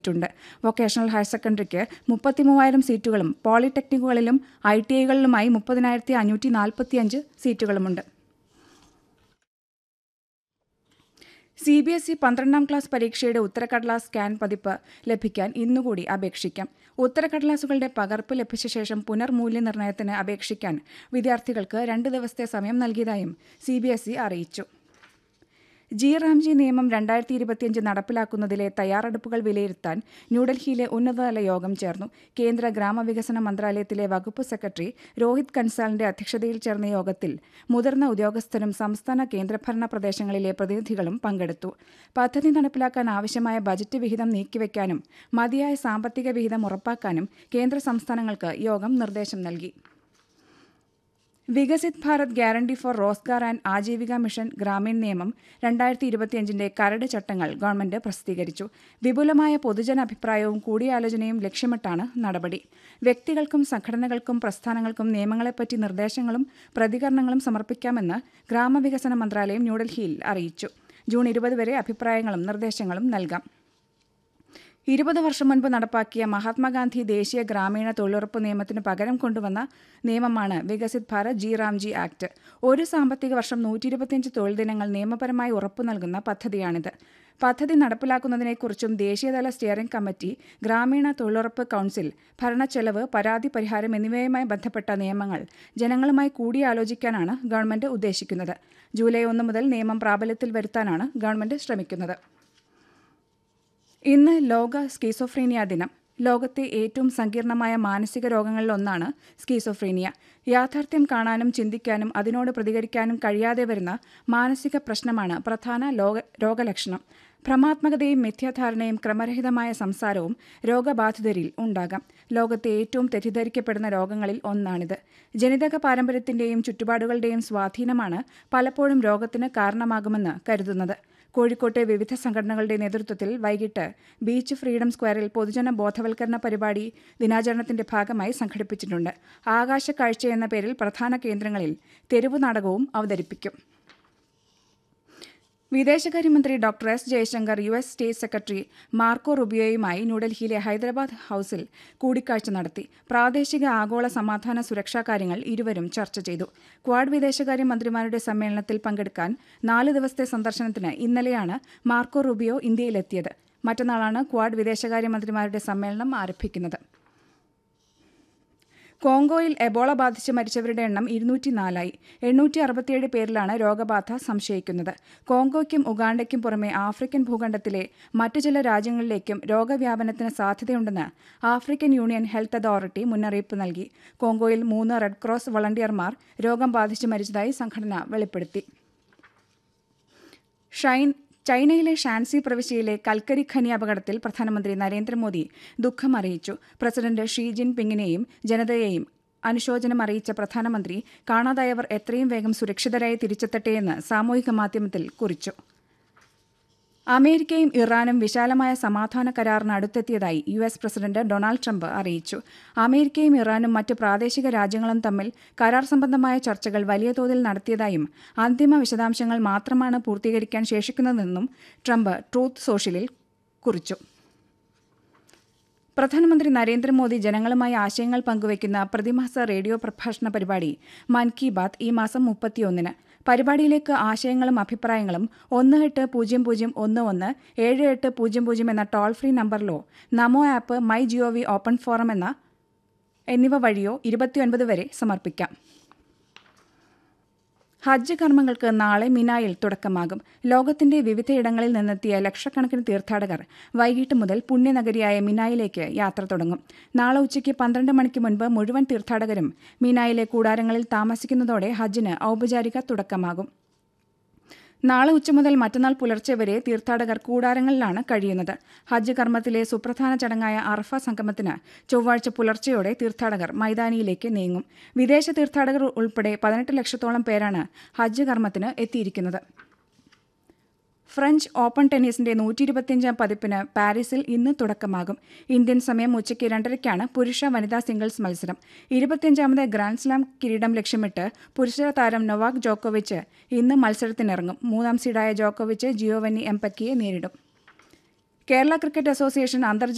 ട്ടുണ്ട് vocational higher സെക്കൻഡറിക്ക് മുപ്പത്തി മൂവായിരം സീറ്റുകളും പോളിടെക്നിക്കുകളിലും ഐ ടി ഐകളിലുമായി മുപ്പതിനായിരത്തി അഞ്ഞൂറ്റി നാൽപ്പത്തിയഞ്ച് സീറ്റുകളുമുണ്ട് സി ബി എസ് ഇ പന്ത്രണ്ടാം ക്ലാസ് പരീക്ഷയുടെ ഉത്തരക്കടലാസ് സ്കാൻ പതിപ്പ് ലഭിക്കാൻ ഇന്നുകൂടി അപേക്ഷിക്കാം ഉത്തരക്കടലാസുകളുടെ പകർപ്പ് ലഭിച്ച ശേഷം പുനർമൂല്യനിർണ്ണയത്തിന് അപേക്ഷിക്കാൻ വിദ്യാർത്ഥികൾക്ക് രണ്ട് ദിവസത്തെ സമയം നൽകിയതായും സി ബി എസ് ഇ അറിയിച്ചു ജി റാംജി നിയമം രണ്ടായിരത്തി ഇരുപത്തിയഞ്ച് നടപ്പിലാക്കുന്നതിലെ തയ്യാറെടുപ്പുകൾ വിലയിരുത്താൻ ന്യൂഡൽഹിയിലെ ഉന്നതതല യോഗം ചേർന്നു കേന്ദ്ര ഗ്രാമവികസന മന്ത്രാലയത്തിലെ വകുപ്പ് സെക്രട്ടറി രോഹിത് കൻസാലിന്റെ അധ്യക്ഷതയിൽ ചേർന്ന യോഗത്തിൽ മുതിർന്ന ഉദ്യോഗസ്ഥരും സംസ്ഥാന കേന്ദ്രഭരണ പ്രദേശങ്ങളിലെ പ്രതിനിധികളും പങ്കെടുത്തു പദ്ധതി നടപ്പിലാക്കാൻ ആവശ്യമായ ബജറ്റ് വിഹിതം നീക്കിവെക്കാനും മതിയായ സാമ്പത്തിക വിഹിതം ഉറപ്പാക്കാനും കേന്ദ്ര സംസ്ഥാനങ്ങൾക്ക് യോഗം നിർദ്ദേശം നൽകി Viksit Bharat guarantee for Rozgar and Ajeevika mission Gramin നിയമം രണ്ടായിരത്തി ഇരുപത്തിയഞ്ചിന്റെ കരട് ചട്ടങ്ങൾ ഗവൺമെന്റ് പ്രസിദ്ധീകരിച്ചു വിപുലമായ പൊതുജന അഭിപ്രായവും കൂടിയാലോചനയും ലക്ഷ്യമിട്ടാണ് നടപടി വ്യക്തികൾക്കും സംഘടനകൾക്കും പ്രസ്ഥാനങ്ങൾക്കും നിയമങ്ങളെപ്പറ്റി നിർദ്ദേശങ്ങളും പ്രതികരണങ്ങളും സമർപ്പിക്കാമെന്ന് ഗ്രാമവികസന മന്ത്രാലയം ന്യൂഡൽഹിയിൽ അറിയിച്ചു ജൂൺ ഇരുപത് വരെ അഭിപ്രായങ്ങളും നിർദ്ദേശങ്ങളും നൽകാം ഇരുപത് വർഷം മുൻപ് നടപ്പാക്കിയ മഹാത്മാഗാന്ധി ദേശീയ ഗ്രാമീണ തൊഴിലുറപ്പ് നിയമത്തിന് പകരം കൊണ്ടുവന്ന നിയമമാണ് Viksit Bharat G RAM G act ഒരു സാമ്പത്തിക വർഷം നൂറ്റി ഇരുപത്തിയഞ്ച് തൊഴിൽ ദിനങ്ങൾ നിയമപരമായി ഉറപ്പു നൽകുന്ന പദ്ധതിയാണിത് പദ്ധതി നടപ്പിലാക്കുന്നതിനെക്കുറിച്ചും ദേശീയതല സ്റ്റിയറിംഗ് കമ്മിറ്റി ഗ്രാമീണ തൊഴിലുറപ്പ് കൌൺസിൽ ഭരണച്ചെലവ് പരാതി പരിഹാരം എന്നിവയുമായി ബന്ധപ്പെട്ട നിയമങ്ങൾ ജനങ്ങളുമായി കൂടിയാലോചിക്കാനാണ് ഗവൺമെന്റ് ഉദ്ദേശിക്കുന്നത് ജൂലൈ ഒന്ന് മുതൽ നിയമം പ്രാബല്യത്തിൽ വരുത്താനാണ് ഗവൺമെന്റ് ശ്രമിക്കുന്നത് ഇന്ന് ലോക സ്കീസോഫ്രീനിയ ദിനം ലോകത്തെ ഏറ്റവും സങ്കീർണമായ മാനസിക രോഗങ്ങളിലൊന്നാണ് സ്കീസോഫ്രീനിയ യാഥാർത്ഥ്യം കാണാനും ചിന്തിക്കാനും അതിനോട് പ്രതികരിക്കാനും കഴിയാതെ വരുന്ന മാനസിക പ്രശ്നമാണ് പ്രധാന ലോക രോഗലക്ഷണം ഭ്രമാത്മകതയും മിഥ്യാധാരണയും ക്രമരഹിതമായ സംസാരവും രോഗബാധിതരിൽ ഉണ്ടാകാം ലോകത്തെ ഏറ്റവും തെറ്റിദ്ധരിക്കപ്പെടുന്ന രോഗങ്ങളിൽ ഒന്നാണിത് ജനിതക പാരമ്പര്യത്തിന്റെയും ചുറ്റുപാടുകളുടെയും സ്വാധീനമാണ് പലപ്പോഴും രോഗത്തിന് കാരണമാകുമെന്ന് കരുതുന്നത് കോഴിക്കോട്ടെ വിവിധ സംഘടനകളുടെ നേതൃത്വത്തിൽ വൈകിട്ട് ബീച്ച് ഫ്രീഡം സ്ക്വയറിൽ പൊതുജന ബോധവൽക്കരണ പരിപാടി ദിനാചരണത്തിന്റെ ഭാഗമായി സംഘടിപ്പിച്ചിട്ടുണ്ട് ആകാശക്കാഴ്ച എന്ന പേരിൽ പ്രധാന കേന്ദ്രങ്ങളിൽ തെരുവു നാടകവും അവതരിപ്പിക്കും വിദേശകാര്യമന്ത്രി doctor S Jaishankar U S state secretary Marco റുബിയോയുമായി ന്യൂഡൽഹിയിലെ ഹൈദരാബാദ് ഹൌസിൽ കൂടിക്കാഴ്ച നടത്തി പ്രാദേശിക ആഗോള സമാധാന സുരക്ഷാ കാര്യങ്ങൾ ഇരുവരും ചർച്ച ചെയ്തു ക്വാഡ് വിദേശകാര്യ മന്ത്രിമാരുടെ സമ്മേളനത്തിൽ പങ്കെടുക്കാൻ നാല് ദിവസത്തെ സന്ദർശനത്തിന് ഇന്നലെയാണ് മാർക്കോ റുബിയോ ഇന്ത്യയിലെത്തിയത് മറ്റന്നാളാണ് ക്വാഡ് വിദേശകാര്യമന്ത്രിമാരുടെ സമ്മേളനം ആരംഭിക്കുന്നത് കോങ്കോയിൽ എബോള ബാധിച്ച് മരിച്ചവരുടെ എണ്ണം ഇരുന്നൂറ്റിനാലായി എണ്ണൂറ്റി അറുപത്തിയേഴ് പേരിലാണ് രോഗബാധ സംശയിക്കുന്നത് കോങ്കോയ്ക്കും ഉഗാണ്ടയ്ക്കും പുറമെ ആഫ്രിക്കൻ ഭൂഖണ്ഡത്തിലെ മറ്റു ചില രാജ്യങ്ങളിലേക്കും രോഗവ്യാപനത്തിന് സാധ്യതയുണ്ടെന്ന് ആഫ്രിക്കൻ യൂണിയൻ ഹെൽത്ത് അതോറിറ്റി മുന്നറിയിപ്പ് നൽകി കോങ്കോയിൽ മൂന്ന് റെഡ് ക്രോസ് വളണ്ടിയർമാർ രോഗം ബാധിച്ച് മരിച്ചതായി സംഘടന വെളിപ്പെടുത്തി ഷൈൻ ചൈനയിലെ ഷാൻസി പ്രവിശ്യയിലെ കൽക്കരി ഖനി അപകടത്തിൽ പ്രധാനമന്ത്രി നരേന്ദ്രമോദി ദുഃഖം അറിയിച്ചു പ്രസിഡന്റ് ഷീ ജിൻപിങ്ങിനെയും ജനതയെയും അനുശോചനം അറിയിച്ച പ്രധാനമന്ത്രി കാണാതായവർ എത്രയും വേഗം സുരക്ഷിതരായി തിരിച്ചെത്തട്ടെയെന്ന് സാമൂഹിക മാധ്യമത്തിൽ കുറിച്ചു അമേരിക്കയും ഇറാനും വിശാലമായ സമാധാന കരാറിന് അടുത്തെത്തിയതായി U S president Donald Trump അറിയിച്ചു അമേരിക്കയും ഇറാനും മറ്റ് പ്രാദേശിക രാജ്യങ്ങളും തമ്മിൽ കരാർ സംബന്ധമായ ചർച്ചകൾ വലിയ തോതിൽ നടത്തിയതായും അന്തിമ വിശദാംശങ്ങൾ മാത്രമാണ് പൂർത്തീകരിക്കാൻ ശേഷിക്കുന്നതെന്നും ട്രംപ് ട്രൂത്ത് സോഷ്യലിൽ കുറിച്ചു പ്രധാനമന്ത്രി നരേന്ദ്രമോദി ജനങ്ങളുമായി ആശയങ്ങൾ പങ്കുവയ്ക്കുന്ന പ്രതിമാസ റേഡിയോ പ്രഭാഷണ പരിപാടി മൻ കി ബാത് ഈ മാസം മുപ്പത്തിയൊന്നിന് പരിപാടിയിലേക്ക് ആശയങ്ങളും അഭിപ്രായങ്ങളും ഒന്ന് എട്ട് പൂജ്യം പൂജ്യം ഒന്ന് ഒന്ന് ഏഴ് എട്ട് പൂജ്യം പൂജ്യം എന്ന ടോൾ ഫ്രീ നമ്പറിലോ NaMo app my G O V open forum എന്ന എന്നിവ വഴിയോ ഇരുപത്തിയൊൻപത് വരെ സമർപ്പിക്കാം ഹജ്ജ് കർമ്മങ്ങൾക്ക് നാളെ മിനായിൽ തുടക്കമാകും ലോകത്തിന്റെ വിവിധയിടങ്ങളിൽ നിന്നെത്തിയ ലക്ഷക്കണക്കിന് തീർത്ഥാടകർ വൈകിട്ട് മുതൽ പുണ്യനഗരിയായ മിനായിലേക്ക് യാത്ര തുടങ്ങും നാളെ ഉച്ചയ്ക്ക് പന്ത്രണ്ട് മണിക്ക് മുൻപ് മുഴുവൻ തീർത്ഥാടകരും മിനായിലെ കൂടാരങ്ങളിൽ താമസിക്കുന്നതോടെ ഹജ്ജിന് ഔപചാരിക തുടക്കമാകും നാളെ ഉച്ച മുതൽ മറ്റന്നാൾ പുലർച്ചെ വരെ തീർത്ഥാടകർ കൂടാരങ്ങളിലാണ് കഴിയുന്നത് ഹജ്ജ് കർമ്മത്തിലെ സുപ്രധാന ചടങ്ങായ അറഫ സംഗമത്തിന് ചൊവ്വാഴ്ച പുലർച്ചെയോടെ തീർത്ഥാടകർ മൈതാനിയിലേക്ക് നീങ്ങും വിദേശ തീർത്ഥാടകർ ഉൾപ്പെടെ പതിനെട്ട് ലക്ഷത്തോളം പേരാണ് ഹജ്ജ് കർമ്മത്തിന് എത്തിയിരിക്കുന്നത് ഫ്രഞ്ച് ഓപ്പൺ ടെന്നീസിന്റെ നൂറ്റി ഇരുപത്തിയഞ്ചാം പതിപ്പിന് പാരീസിൽ ഇന്ന് തുടക്കമാകും ഇന്ത്യൻ സമയം ഉച്ചയ്ക്ക് രണ്ടരയ്ക്കാണ് പുരുഷ വനിതാ സിംഗിൾസ് മത്സരം ഇരുപത്തിയഞ്ചാമത് ഗ്രാൻഡ്സ്ലാം കിരീടം ലക്ഷ്യമിട്ട് പുരുഷ താരം നൊവാക് ജോക്കോവിച്ച് ഇന്ന് മത്സരത്തിനിറങ്ങും മൂന്നാം സീഡായ ജോക്കോവിച്ച് ജിയോവന്നി എംപക്കിയെ നേരിടും കേരള ക്രിക്കറ്റ് അസോസിയേഷൻ അന്തർജാല